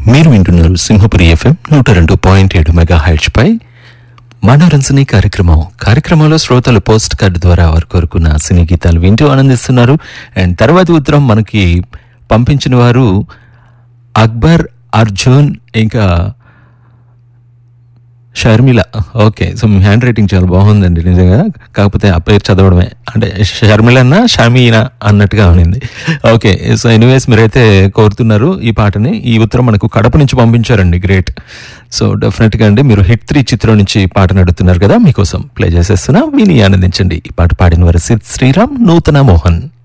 మీరు వింటున్నారు సింహపురి ఎఫ్ఎం నూట రెండు పాయింట్ ఏడు మెగా హైట్స్ పై మనోరంజని కార్యక్రమం కార్యక్రమంలో శ్రోతలు పోస్ట్ కార్డు ద్వారా వారు కోరుకున్న సినీ గీతాలు వింటూ ఆనందిస్తున్నారు అండ్ తర్వాతి ఉత్తరం మనకి పంపించిన వారు అక్బర్ అర్జున్ ఇంకా షర్మిల ఓకే సో మీ హ్యాండ్ రైటింగ్ చాలా బాగుందండి నిజంగా కాకపోతే ఆ పేరు చదవడమే అంటే షర్మిలన్న షమీనా అన్నట్టుగా ఉన్నింది ఓకే సో ఎనీవేస్ మీరైతే కోరుతున్నారు ఈ పాటని ఈ ఉత్తరం మనకు కడప నుంచి పంపించారండి గ్రేట్ సో డెఫినెట్గా అండి మీరు హిట్ త్రీ చిత్రం నుంచి ఈ పాటను అడుగుతున్నారు కదా మీకోసం ప్లే చేసేస్తున్నా విని ఆనందించండి ఈ పాట పాడిన వారు సిద్ శ్రీరామ్ నూతన మోహన్